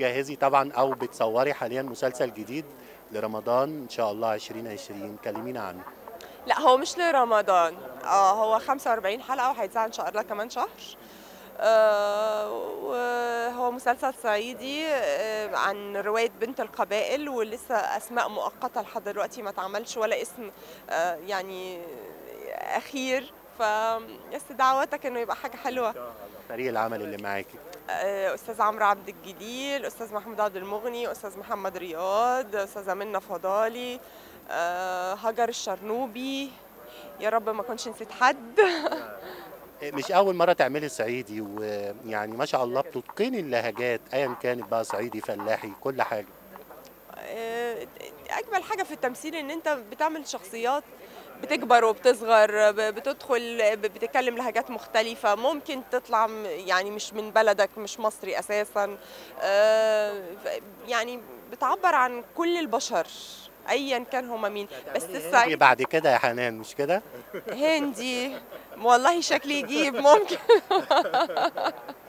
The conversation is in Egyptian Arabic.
بتجهزي طبعا او بتصوري حاليا مسلسل جديد لرمضان ان شاء الله 2020 كلمينا عنه لا هو مش لرمضان اه هو 45 حلقه وهيتذاع ان شاء الله كمان شهر آه وهو مسلسل صعيدي آه عن رواية بنت القبائل ولسه أسماء مؤقتة لحد دلوقتي ما اتعملش ولا اسم آه يعني أخير فبس دعواتك إنه يبقى حاجة حلوة فريق العمل اللي معاكي آه، أستاذ عمرو عبد الجليل أستاذ محمود عبد المغني أستاذ محمد رياض أستاذة منى فضالي آه، هاجر الشرنوبي يا رب ما كنتش نسيت حد مش اول مره تعملي صعيدي ويعني ما شاء الله بتتقني اللهجات ايا كانت بقى صعيدي فلاحي كل حاجه آه، اجمل حاجه في التمثيل ان انت بتعمل شخصيات بتكبر وبتصغر ب- بتدخل ب- بتتكلم لهجات مختلفة ممكن تطلع م- يعني مش من بلدك مش مصري أساسا آه، ف- يعني بتعبر عن كل البشر أيا كان هما مين بس هندي الصعيد بعد كده يا حنان مش كده هندي والله شكلي يجيب ممكن